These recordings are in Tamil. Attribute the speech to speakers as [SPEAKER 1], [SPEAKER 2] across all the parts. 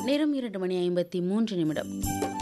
[SPEAKER 1] நேரம் இரண்டு மணி ஐம்பத்தி மூன்று நிமிடம்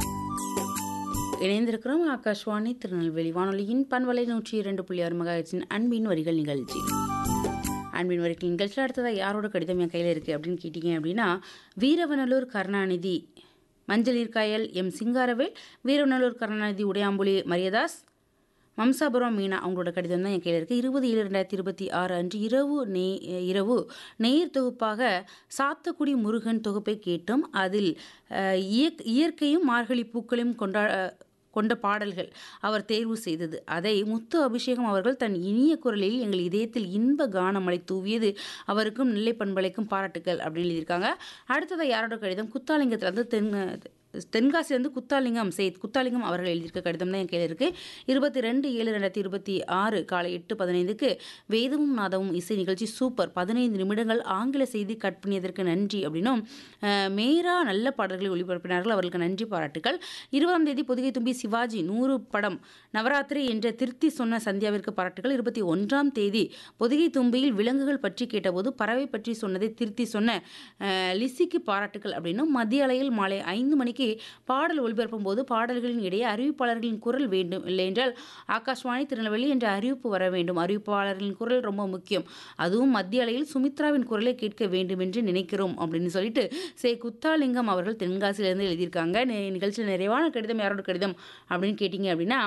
[SPEAKER 1] இணைந்திருக்கிறோம் ஆகாஷ்வாணி திருநெல்வேலி வானொலியின் பண்பலை நூற்றி இரண்டு புள்ளி ஆறு மகாயிரத்தின் அன்பின் வரிகள் நிகழ்ச்சி அன்பின் வரிகள் நிகழ்ச்சியில் அடுத்ததாக யாரோட கடிதம் என் கையில் இருக்குது அப்படின்னு கேட்டிங்க அப்படின்னா வீரவனலூர் கருணாநிதி மஞ்சளீர்காயல் எம் சிங்காரவேல் வீரவனலூர் கருணாநிதி உடையாம்புலி மரியதாஸ் மம்சாபுரம் மீனா அவங்களோட கடிதம் தான் என் கையில் இருக்குது இருபது ஏழு ரெண்டாயிரத்தி இருபத்தி ஆறு அன்று இரவு நே இரவு நேர் தொகுப்பாக சாத்தக்குடி முருகன் தொகுப்பை கேட்டோம் அதில் அஹ், இயற் இயற்கையும் மார்கழி பூக்களையும் கொண்டா கொண்ட பாடல்கள் அவர் தேர்வு செய்தது அதை முத்து அபிஷேகம் அவர்கள் தன் இனிய குரலில் எங்கள் இதயத்தில் இன்ப கானமலை தூவியது அவருக்கும் நெல்லை பண்பலைக்கும் பாராட்டுக்கள் அப்படின்னு எழுதியிருக்காங்க அடுத்தது யாரோட கடிதம் குத்தாலிங்கத்தில் வந்து தென் தென்காசியிலேருந்து குத்தாலிங்கம் செய்த் குத்தாலிங்கம் அவர்கள் எழுதியிருக்க கடிதம் தான் என் கையில் இருக்குது இருபத்தி ரெண்டு ஏழு ரெண்டாயிரத்தி இருபத்தி ஆறு காலை எட்டு பதினைந்துக்கு வேதமும் நாதமும் இசை நிகழ்ச்சி சூப்பர் பதினைந்து நிமிடங்கள் ஆங்கில செய்தி கட் பண்ணியதற்கு நன்றி அப்படின்னும் அஹ், மேரா நல்ல பாடல்களை ஒளிபரப்பினார்கள் அவர்களுக்கு நன்றி பாராட்டுக்கள் இருபதாம் தேதி பொதுகை தும்பி சிவாஜி நூறு படம் நவராத்திரி என்ற திருத்தி சொன்ன சந்தியாவிற்கு பாராட்டுகள் இருபத்தி ஒன்றாம் தேதி பொதுகை தும்பியில் விலங்குகள் பற்றி கேட்டபோது பறவை பற்றி சொன்னதை திருத்தி சொன்ன அஹ், லிசிக்கு பாராட்டுகள் அப்படின்னும் மத்திய அலையில் மாலை ஐந்து மணிக்கு பாடல் ஒளிபரப்பும் போது பாடல்களின் இடையே அறிவிப்பாளர்களின் குரல் வேண்டும் இல்லையென்றால் ஆகாஷ்வாணி திருநெல்வேலி என்ற அறிவிப்பு வர வேண்டும் அறிவிப்பாளர்களின் குரல் ரொம்ப முக்கியம் அதுவும் மத்திய அலையில் சுமித்ராவின் குரலை கேட்க வேண்டும் என்று நினைக்கிறோம் அப்படின்னு சொல்லிட்டு சே குத்தாலிங்கம் அவர்கள் தென்காசியிலிருந்து எழுதியிருக்காங்க நி- நிகழ்ச்சியில் நிறைவான கடிதம் யாரோட கடிதம் அப்படின்னு கேட்டிங்க அப்படின்னா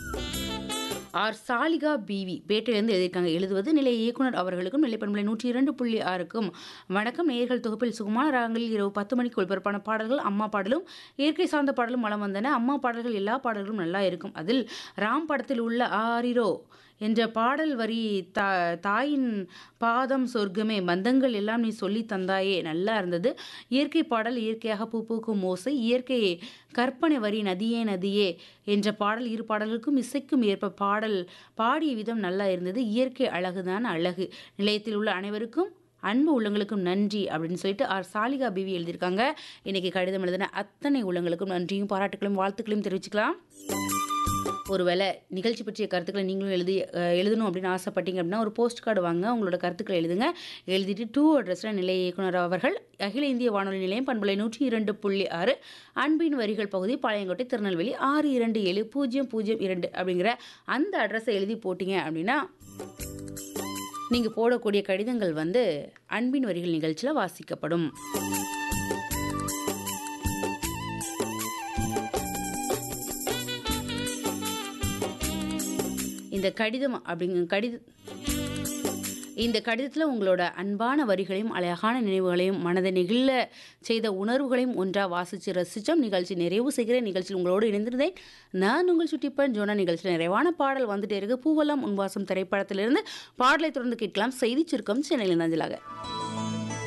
[SPEAKER 1] ஆர் சாலிகா பிவி பேட்டையிலிருந்து எழுதியிருக்காங்க எழுதுவது நிலை இயக்குனர் அவர்களுக்கும் நிலைப்பண்பலை நூற்றி இரண்டு புள்ளி ஆறுக்கும் வணக்கம் நேயர்கள் தொகுப்பில் சுகுமார ராகங்களில் இரவு பத்து மணிக்கு ஒளிபரப்பான பாடல்கள் அம்மா பாடலும் இயற்கை சார்ந்த பாடலும் வளம் வந்தன அம்மா பாடல்கள் எல்லா பாடல்களும் நல்லா இருக்கும் அதில் ராம் படத்தில் உள்ள ஆரிரோ என்ற பாடல் வரி தா தாயின் பாதம் சொர்க்கமே பந்தங்கள் எல்லாம் நீ சொல்லி தந்தாயே நல்லா இருந்தது இயற்கை பாடல் இயற்கையாக பூ பூக்கும் ஓசை இயற்கை கற்பனை வரி நதியே நதியே என்ற பாடல் இரு பாடல்களுக்கும் இசைக்கும் ஏற்ப பாடல் பாடிய விதம் நல்லா இருந்தது இயற்கை அழகுதான் அழகு நிலையத்தில் உள்ள அனைவருக்கும் அன்பு உள்ளங்களுக்கும் நன்றி அப்படின்னு சொல்லிட்டு ஆர் சாலிகா பிவி எழுதியிருக்காங்க இன்னைக்கு கடிதம் எழுதின அத்தனை உள்ளங்களுக்கும் நன்றியும் பாராட்டுகளையும் வாழ்த்துக்களையும் தெரிவிச்சுக்கலாம் ஒருவேளை நிகழ்ச்சி பற்றிய கருத்துக்களை நீங்களும் எழுதி அஹ், எழுதணும் அப்படின்னு ஆசைப்பட்டீங்க அப்படின்னா ஒரு போஸ்ட் கார்டு வாங்க உங்களோட கருத்துக்களை எழுதுங்க எழுதிட்டு டூ அட்ரஸில் நிலைய இயக்குனர் அவர்கள் அகில இந்திய வானொலி நிலையம் பண்பலை நூற்றி இரண்டு புள்ளி ஆறு அன்பின் வரிகள் பகுதி பாளையங்கோட்டை திருநெல்வேலி ஆறு இரண்டு ஏழு பூஜ்ஜியம் பூஜ்ஜியம் இரண்டு அப்படிங்கிற அந்த அட்ரஸை எழுதி போட்டிங்க அப்படின்னா நீங்கள் போடக்கூடிய கடிதங்கள் வந்து அன்பின் வரிகள் நிகழ்ச்சியில் வாசிக்கப்படும் இந்த கடிதம் அப்படிங்க கடித இந்த கடிதத்தில் உங்களோட அன்பான வரிகளையும் அழகான நினைவுகளையும் மனதை நெகிழ செய்த உணர்வுகளையும் ஒன்றா வாசித்து ரசித்தோம் நிகழ்ச்சி நிறைவு செய்கிற நிகழ்ச்சியில் உங்களோடு இணைந்திருந்தேன் நான் உங்கள் சுட்டிப்பன் ஜோனா நிகழ்ச்சியில் நிறைவான பாடல் வந்துட்டே இருக்கு பூவெல்லாம் உன்வாசம் திரைப்படத்திலிருந்து பாடலை தொடர்ந்து கேட்கலாம் செய்தி சுருக்கம் சென்னையில் நஞ்சலாக